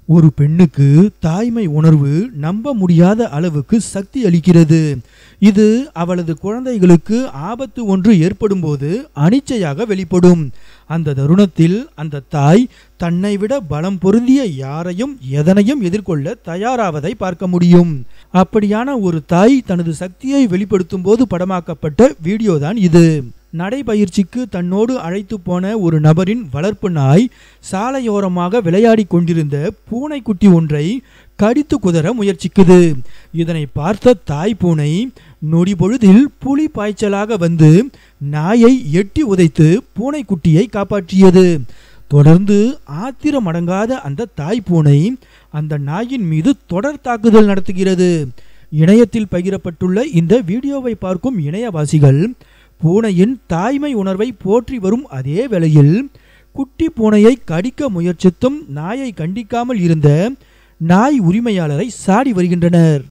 ஒரு பெண்ணுக்கு தாய்மை உணர்வு நம்ப முடியாத அளவுக்கு சக்தி அளிக்கிறது இது அவளது குழந்தைகளுக்கு ஆபத்து ஒன்று ஏற்படும்போது அனிச்சையாக வெளிப்படும் அந்த தருணத்தில் அந்த தாய் தன்னை விட பலம் பொருந்திய யாரையும் எதனையும் எதிர்கொள்ள தயாராவதை பார்க்க முடியும் அப்படியான ஒரு தாய் தனது சக்தியை வெளிப்படுத்தும் போது படமாக்கப்பட்ட வீடியோ தான் இது நடைபயிற்சிக்கு தன்னோடு அழைத்து போன ஒரு நபரின் வளர்ப்பு நாய் சாலையோரமாக விளையாடிக் கொண்டிருந்த பூனைக்குட்டி ஒன்றை கடித்து குதற முயற்சிக்குது இதனை பார்த்த தாய் பூனை நொடி பொழுதில் புலி பாய்ச்சலாக வந்து நாயை எட்டி உதைத்து பூனைக்குட்டியை காப்பாற்றியது தொடர்ந்து ஆத்திரமடங்காத அந்த தாய் பூனை அந்த நாயின் மீது தொடர் தாக்குதல் நடத்துகிறது இணையத்தில் பகிரப்பட்டுள்ள இந்த வீடியோவை பார்க்கும் இணையவாசிகள் பூனையின் தாய்மை உணர்வை போற்றி வரும் அதே வேளையில் குட்டி பூனையை கடிக்க முயற்சித்தும் நாயை கண்டிக்காமல் இருந்த நாய் உரிமையாளரை சாடி வருகின்றனர்